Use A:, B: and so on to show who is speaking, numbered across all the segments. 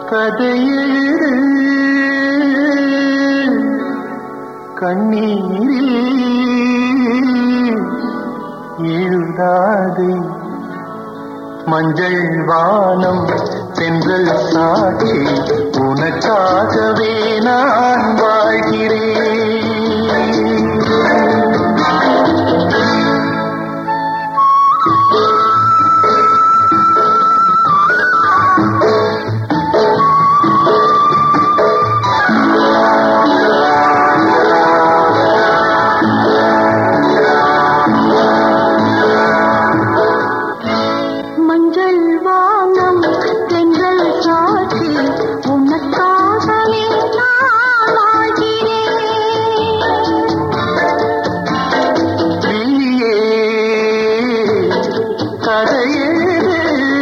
A: கதையேறு கண்ணீரில் எழுதாதே மஞ்சள் வானம் சென்றல் சாட்சி உனக்காகவே நான் வாழ்கிறேன்
B: மஞ்சள் வானம் தென்றல் சாட்சி உனக்காகவே நான் வாழ்கிறேன்
A: நீயே கதையேறு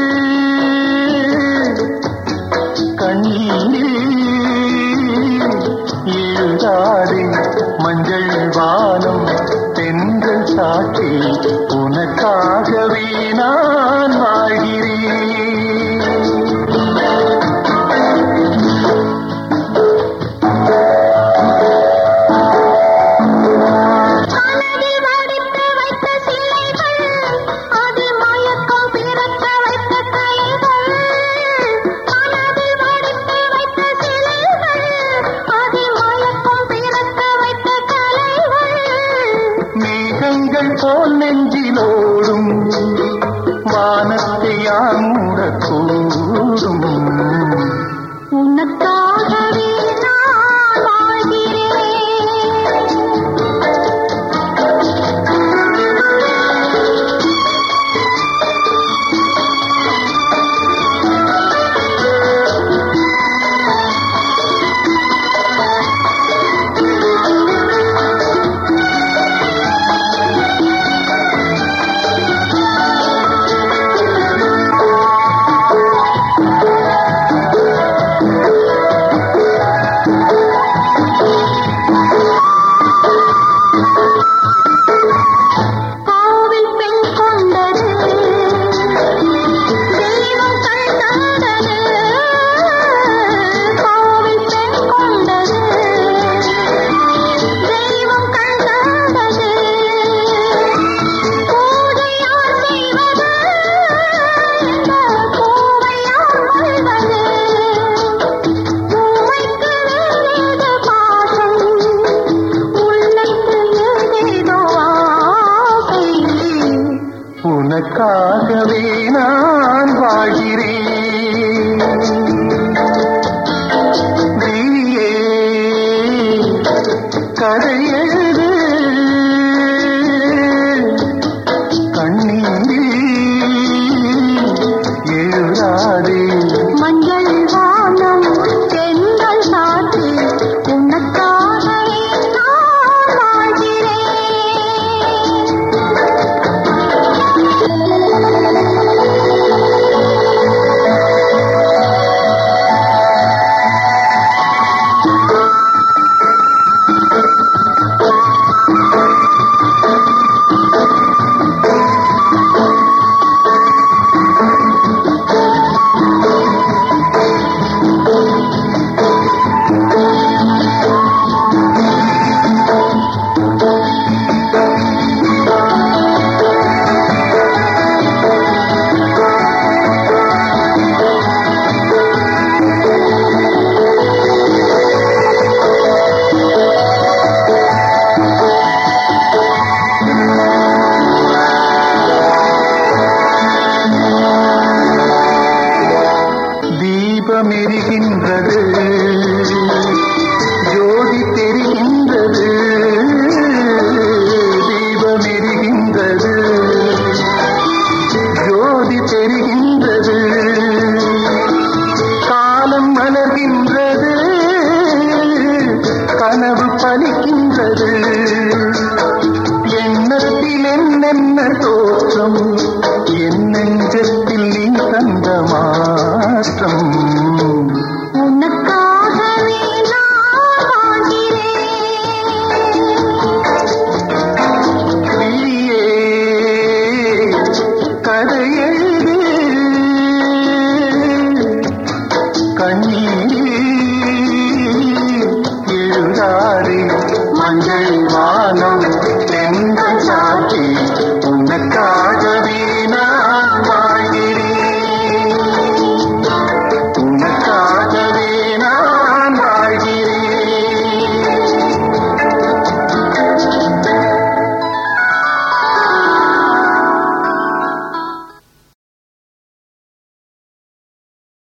A: கண்ணீரில் எழுதாதே மஞ்சள் வானம் தென்றல் சாட்சி உனக்காகவே நான் வாழ்கிறேன்
B: மனதில் வடித்து வைத்த சிலைகள் அதில் மயக்கம் பிறக்க வைத்த கலைகள் மனதில் வடித்து வைத்த சிலைகள் அதில் மயக்கம் பிறக்க வைத்த கலைகள்
A: மேகங்கள் போல் நெஞ்சிலோடும் வானத்தை யான் மூடக்கூடும்
B: உனக்காகவே நான் வாழ்கிறேன்
A: கண்ணீர் எழுதாதே மஞ்சள் வானம் தென்றல் சாட்சி உனக்காக